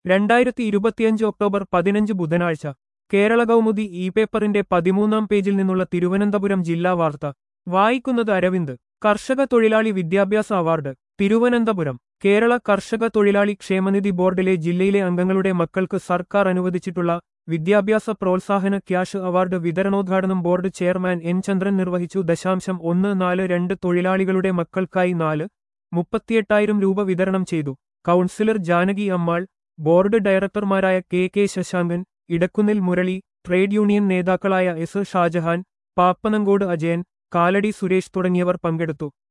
രണ്ടായിരത്തി ഇരുപത്തിയഞ്ച് ഒക്ടോബർ പതിനഞ്ച് ബുധനാഴ്ച കേരള കൗമുദി ഇ പേപ്പറിന്റെ പതിമൂന്നാം പേജിൽ നിന്നുള്ള തിരുവനന്തപുരം ജില്ലാ വാർത്ത വായിക്കുന്നത് അരവിന്ദ് കർഷക തൊഴിലാളി വിദ്യാഭ്യാസ അവാർഡ് തിരുവനന്തപുരം കേരള കർഷക തൊഴിലാളി ക്ഷേമനിധി ബോർഡിലെ ജില്ലയിലെ അംഗങ്ങളുടെ മക്കൾക്ക് സർക്കാർ അനുവദിച്ചിട്ടുള്ള വിദ്യാഭ്യാസ പ്രോത്സാഹന ക്യാഷ് അവാർഡ് വിതരണോദ്ഘാടനം ബോർഡ് ചെയർമാൻ എൻ ചന്ദ്രൻ നിർവഹിച്ചു ദശാംശം ഒന്ന് നാല് രണ്ട് തൊഴിലാളികളുടെ മക്കൾക്കായി നാല് മുപ്പത്തിയെട്ടായിരം രൂപ വിതരണം ചെയ്തു കൗൺസിലർ ജാനകി അമ്മാൾ ബോർഡ് ഡയറക്ടർമാരായ K K Sasankan Edakkunnil Murali trade union നേതാക്കളായ എസ് ഷാജഹാൻ പാപ്പനങ്കോട് അജയൻ കാലടി സുരേഷ് തുടങ്ങിയവർ പങ്കെടുത്തു